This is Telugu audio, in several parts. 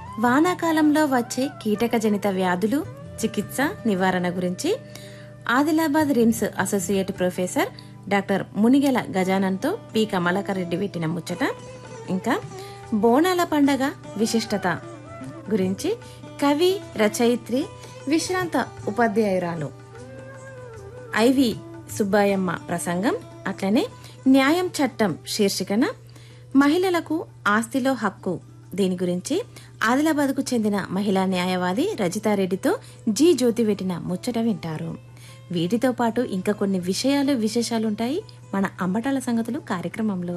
వానాకాలంలో వచ్చే కీటకజనిత వ్యాధులు చికిత్స నివారణ గురించి Adilabad RIMS associate professor doctor Munigela గజానన్తో పి కమలాకర్ రెడ్డి పెట్టిన ముచ్చట ఇంకా బోనాల పండగ విశిష్టత గురించి కవి రచయిత్రి విశ్రాంత ఉపాధ్యాయురాలు ఐవి సుబ్బాయమ్మ ప్రసంగం అట్లనే న్యాయం చట్టం శీర్షికన మహిళలకు ఆస్తిలో హక్కు దీని గురించి ఆదిలాబాద్కు చెందిన మహిళా న్యాయవాది రజితారెడ్డితో జీ జ్యోతి పెట్టిన ముచ్చట వింటారు వీటితో పాటు ఇంకా కొన్ని విషయాలు విశేషాలుంటాయి మన అంబటాల సంగతులు కార్యక్రమంలో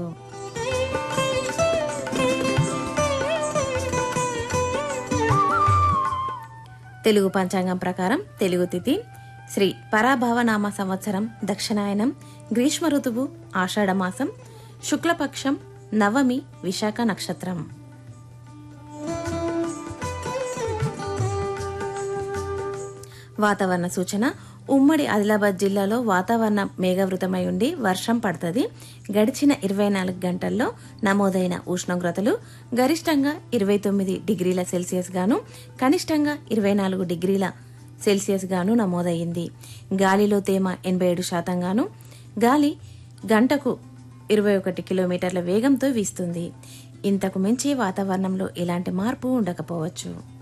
తెలుగు పంచాంగం ప్రకారం తెలుగు తిథి శ్రీ పరాభవనామ సంవత్సరం దక్షిణాయనం గ్రీష్మ ఋతువు ఆషాఢమాసం శుక్లపక్షం నవమి విశాఖ నక్షత్రం వాతావరణ సూచన ఉమ్మడి ఆదిలాబాద్ జిల్లాలో వాతావరణం మేఘవృతమై ఉండి వర్షం పడుతుంది గడిచిన ఇరవై నాలుగు గంటల్లో నమోదైన ఉష్ణోగ్రతలు గరిష్టంగా ఇరవై తొమ్మిది డిగ్రీల సెల్సియస్ గాను కనిష్టంగా ఇరవై నాలుగు డిగ్రీల సెల్సియస్ గాను నమోదయ్యింది గాలిలో తేమ ఎనభై ఏడు శాతంగాను గాలి గంటకు ఇరవై ఒకటి కిలోమీటర్ల వేగంతో వీస్తుంది ఇంతకు మించి వాతావరణంలో ఎలాంటి మార్పు ఉండకపోవచ్చు